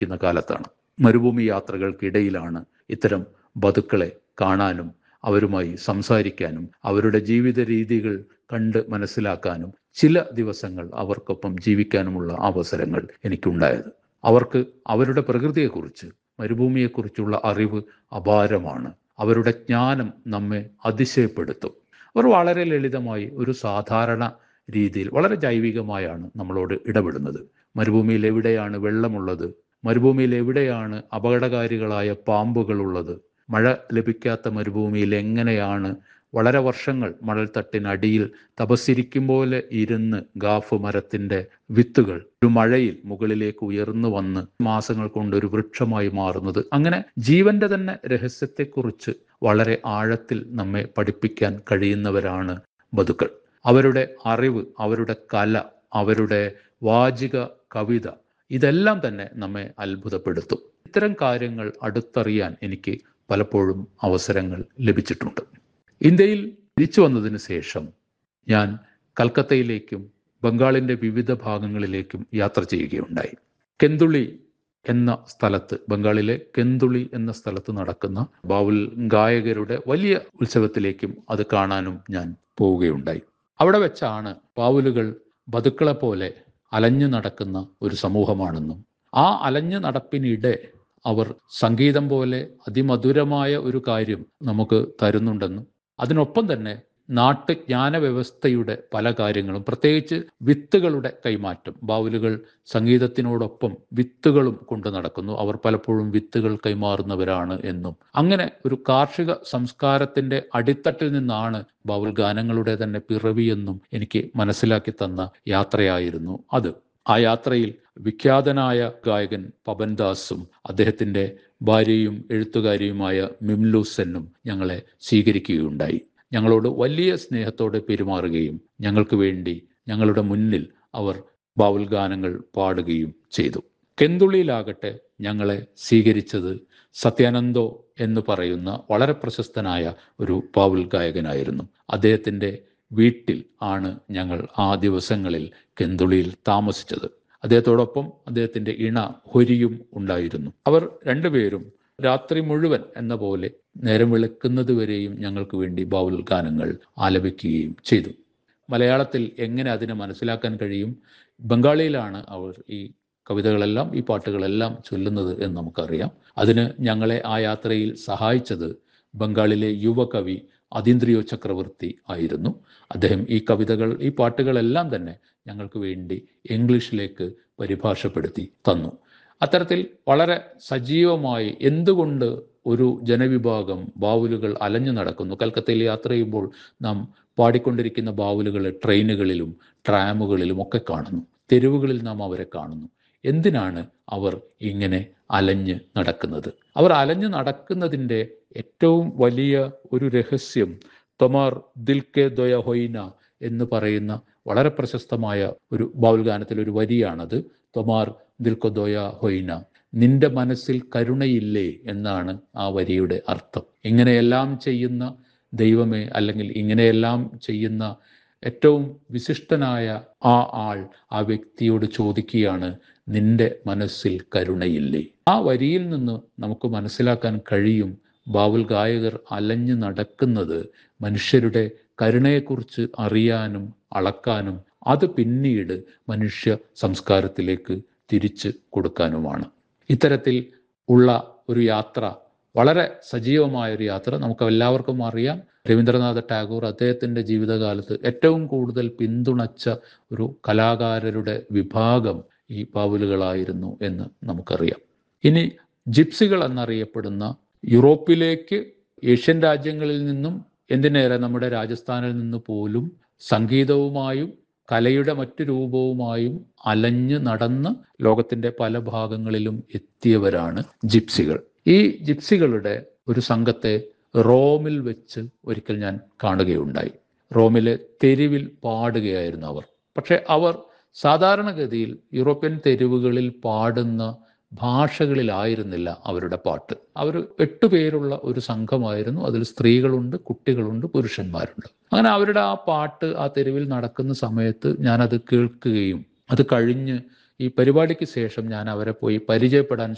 ഇന്ന കാലത്താണ് മരുഭൂമി യാത്രകൾക്കിടയിലാണ് ഇത്തരം ബതുക്കളെ കാണാനും അവരുമായി സംസാരിക്കാനും അവരുടെ ജീവിത രീതികൾ കണ്ട് മനസ്സിലാക്കാനും ചില ദിവസങ്ങൾ അവർക്കൊപ്പം ജീവിക്കാനുമുള്ള അവസരങ്ങൾ എനിക്കുണ്ടായത് അവർക്ക് അവരുടെ പ്രകൃതിയെക്കുറിച്ച് മരുഭൂമിയെക്കുറിച്ചുള്ള അറിവ് അപാരമാണ് അവരുടെ ജ്ഞാനം നമ്മെ അതിശയപ്പെടുത്തും അവർ വളരെ ലളിതമായി ഒരു സാധാരണ രീതിയിൽ വളരെ ജൈവികമായാണ് നമ്മളോട് ഇടപെടുന്നത് മരുഭൂമിയിൽ എവിടെയാണ് വെള്ളമുള്ളത് മരുഭൂമിയിൽ എവിടെയാണ് അപകടകാരികളായ പാമ്പുകളുള്ളത് മഴ ലഭിക്കാത്ത മരുഭൂമിയിൽ എങ്ങനെയാണ് വളരെ വർഷങ്ങൾ മണൽത്തട്ടിനടിയിൽ തപസ്സിരിക്കും പോലെ ഇരുന്ന് ഗാഫ് മരത്തിന്റെ വിത്തുകൾ ഒരു മഴയിൽ മുകളിലേക്ക് ഉയർന്നു വന്ന് മാസങ്ങൾ കൊണ്ട് ഒരു വൃക്ഷമായി മാറുന്നത് അങ്ങനെ ജീവന്റെ തന്നെ രഹസ്യത്തെക്കുറിച്ച് വളരെ ആഴത്തിൽ നമ്മെ പഠിപ്പിക്കാൻ കഴിയുന്നവരാണ് ബതുക്കൾ അവരുടെ അറിവ് അവരുടെ കല അവരുടെ വാചിക കവിത ഇതെല്ലാം തന്നെ നമ്മെ അത്ഭുതപ്പെടുത്തും ഇത്തരം കാര്യങ്ങൾ അടുത്തറിയാൻ എനിക്ക് പലപ്പോഴും അവസരങ്ങൾ ലഭിച്ചിട്ടുണ്ട് ഇന്ത്യയിൽ തിരിച്ചു വന്നതിന് ശേഷം ഞാൻ കൽക്കത്തയിലേക്കും ബംഗാളിന്റെ വിവിധ ഭാഗങ്ങളിലേക്കും യാത്ര ചെയ്യുകയുണ്ടായി കെന്തുളി എന്ന സ്ഥലത്ത് ബംഗാളിലെ കെന്തുളി എന്ന സ്ഥലത്ത് നടക്കുന്ന ബാവുൽ ഗായകരുടെ വലിയ ഉത്സവത്തിലേക്കും അത് കാണാനും ഞാൻ പോവുകയുണ്ടായി അവിടെ വെച്ചാണ് ബാവുലുകൾ ബതുക്കളെ പോലെ അലഞ്ഞു നടക്കുന്ന ഒരു സമൂഹമാണെന്നും ആ അലഞ്ഞു നടപ്പിനിടെ അവർ സംഗീതം പോലെ അതിമധുരമായ ഒരു കാര്യം നമുക്ക് തരുന്നുണ്ടെന്നും അതിനൊപ്പം തന്നെ നാട്ടുജ്ഞാന വ്യവസ്ഥയുടെ പല കാര്യങ്ങളും പ്രത്യേകിച്ച് വിത്തുകളുടെ കൈമാറ്റം ബാവുലുകൾ സംഗീതത്തിനോടൊപ്പം വിത്തുകളും കൊണ്ടു നടക്കുന്നു അവർ പലപ്പോഴും വിത്തുകൾ കൈമാറുന്നവരാണ് എന്നും അങ്ങനെ ഒരു കാർഷിക സംസ്കാരത്തിന്റെ അടിത്തട്ടിൽ നിന്നാണ് ബാവുൽ ഗാനങ്ങളുടെ തന്നെ പിറവിയെന്നും എനിക്ക് മനസ്സിലാക്കി തന്ന യാത്രയായിരുന്നു അത് ആ യാത്രയിൽ വിഖ്യാതനായ ഗായകൻ പവൻദാസും അദ്ദേഹത്തിന്റെ ഭാര്യയും എഴുത്തുകാരിയുമായ മിംലു സെന്നും ഞങ്ങളെ സ്വീകരിക്കുകയുണ്ടായി ഞങ്ങളോട് വലിയ സ്നേഹത്തോടെ പെരുമാറുകയും ഞങ്ങൾക്ക് വേണ്ടി ഞങ്ങളുടെ മുന്നിൽ അവർ ബാവുൽ ഗാനങ്ങൾ പാടുകയും ചെയ്തു കെന്തുള്ളിയിലാകട്ടെ ഞങ്ങളെ സ്വീകരിച്ചത് സത്യാനന്ദോ എന്ന് പറയുന്ന വളരെ പ്രശസ്തനായ ഒരു ബാവുൽ ഗായകനായിരുന്നു അദ്ദേഹത്തിൻ്റെ വീട്ടിൽ ആണ് ഞങ്ങൾ ആ ദിവസങ്ങളിൽ കെന്തുളിയിൽ താമസിച്ചത് അദ്ദേഹത്തോടൊപ്പം അദ്ദേഹത്തിന്റെ ഇണ ഹൊരിയും ഉണ്ടായിരുന്നു അവർ രണ്ടുപേരും രാത്രി മുഴുവൻ എന്ന പോലെ നേരം വെളുക്കുന്നത് വരെയും ഞങ്ങൾക്ക് വേണ്ടി ബാവുൽ ഗാനങ്ങൾ ആലപിക്കുകയും ചെയ്തു മലയാളത്തിൽ എങ്ങനെ അതിനെ മനസ്സിലാക്കാൻ കഴിയും ബംഗാളിയിലാണ് അവർ ഈ കവിതകളെല്ലാം ഈ പാട്ടുകളെല്ലാം ചൊല്ലുന്നത് എന്ന് നമുക്കറിയാം അതിന് ഞങ്ങളെ ആ യാത്രയിൽ സഹായിച്ചത് ബംഗാളിലെ യുവകവി അതീന്ദ്രിയോ ചക്രവർത്തി ആയിരുന്നു അദ്ദേഹം ഈ കവിതകൾ ഈ പാട്ടുകളെല്ലാം തന്നെ ഞങ്ങൾക്ക് വേണ്ടി ഇംഗ്ലീഷിലേക്ക് പരിഭാഷപ്പെടുത്തി തന്നു അത്തരത്തിൽ വളരെ സജീവമായി എന്തുകൊണ്ട് ഒരു ജനവിഭാഗം ബാവുലുകൾ അലഞ്ഞു നടക്കുന്നു കൽക്കത്തയിൽ യാത്ര ചെയ്യുമ്പോൾ നാം പാടിക്കൊണ്ടിരിക്കുന്ന ബാവുലുകളെ ട്രെയിനുകളിലും ട്രാമുകളിലും ഒക്കെ കാണുന്നു തെരുവുകളിൽ നാം അവരെ കാണുന്നു എന്തിനാണ് അവർ ഇങ്ങനെ അലഞ്ഞ് നടക്കുന്നത് അവർ അലഞ്ഞു നടക്കുന്നതിൻ്റെ ഏറ്റവും വലിയ ഒരു രഹസ്യം തൊമാർ ദിൽ കെ ദൊയ ഹൊയ്ന എന്ന് പറയുന്ന വളരെ പ്രശസ്തമായ ഒരു ബൗൽ ഗാനത്തിൽ ഒരു വരിയാണത് തൊമാർ ദിൽ കെ ദൊയ ഹൊയ്ന നിന്റെ മനസ്സിൽ കരുണയില്ലേ എന്നാണ് ആ വരിയുടെ അർത്ഥം ഇങ്ങനെയെല്ലാം ചെയ്യുന്ന ദൈവമേ അല്ലെങ്കിൽ ഇങ്ങനെയെല്ലാം ചെയ്യുന്ന ഏറ്റവും വിശിഷ്ടനായ ആ ആൾ ആ വ്യക്തിയോട് ചോദിക്കുകയാണ് നിന്റെ മനസ്സിൽ കരുണയില്ലേ ആ വരിയിൽ നിന്ന് നമുക്ക് മനസ്സിലാക്കാൻ കഴിയും ബാവുൽ ഗായകർ അലഞ്ഞു നടക്കുന്നത് മനുഷ്യരുടെ കരുണയെക്കുറിച്ച് അറിയാനും അളക്കാനും അത് പിന്നീട് മനുഷ്യ സംസ്കാരത്തിലേക്ക് തിരിച്ചു കൊടുക്കാനുമാണ് ഇത്തരത്തിൽ ഉള്ള ഒരു യാത്ര വളരെ സജീവമായ ഒരു യാത്ര നമുക്ക് എല്ലാവർക്കും അറിയാം രവീന്ദ്രനാഥ ടാഗോർ അദ്ദേഹത്തിൻ്റെ ജീവിതകാലത്ത് ഏറ്റവും കൂടുതൽ പിന്തുണച്ച ഒരു കലാകാരരുടെ വിഭാഗം ഈ പാവുലുകളായിരുന്നു എന്ന് നമുക്കറിയാം ഇനി ജിപ്സികൾ എന്നറിയപ്പെടുന്ന യൂറോപ്പിലേക്ക് ഏഷ്യൻ രാജ്യങ്ങളിൽ നിന്നും എന്തിനേറെ നമ്മുടെ രാജസ്ഥാനിൽ നിന്ന് പോലും സംഗീതവുമായും കലയുടെ മറ്റു രൂപവുമായും അലഞ്ഞു നടന്ന് ലോകത്തിന്റെ പല ഭാഗങ്ങളിലും എത്തിയവരാണ് ജിപ്സികൾ ഈ ജിപ്സികളുടെ ഒരു സംഘത്തെ റോമിൽ വെച്ച് ഒരിക്കൽ ഞാൻ കാണുകയുണ്ടായി റോമിലെ തെരുവിൽ പാടുകയായിരുന്നു അവർ പക്ഷെ അവർ സാധാരണഗതിയിൽ യൂറോപ്യൻ തെരുവുകളിൽ പാടുന്ന ഭാഷകളിലായിരുന്നില്ല അവരുടെ പാട്ട് അവർ എട്ട് പേരുള്ള ഒരു സംഘമായിരുന്നു അതിൽ സ്ത്രീകളുണ്ട് കുട്ടികളുണ്ട് പുരുഷന്മാരുണ്ട് അങ്ങനെ അവരുടെ ആ പാട്ട് ആ തെരുവിൽ നടക്കുന്ന സമയത്ത് ഞാനത് കേൾക്കുകയും അത് കഴിഞ്ഞ് ഈ പരിപാടിക്ക് ശേഷം ഞാൻ അവരെ പോയി പരിചയപ്പെടാൻ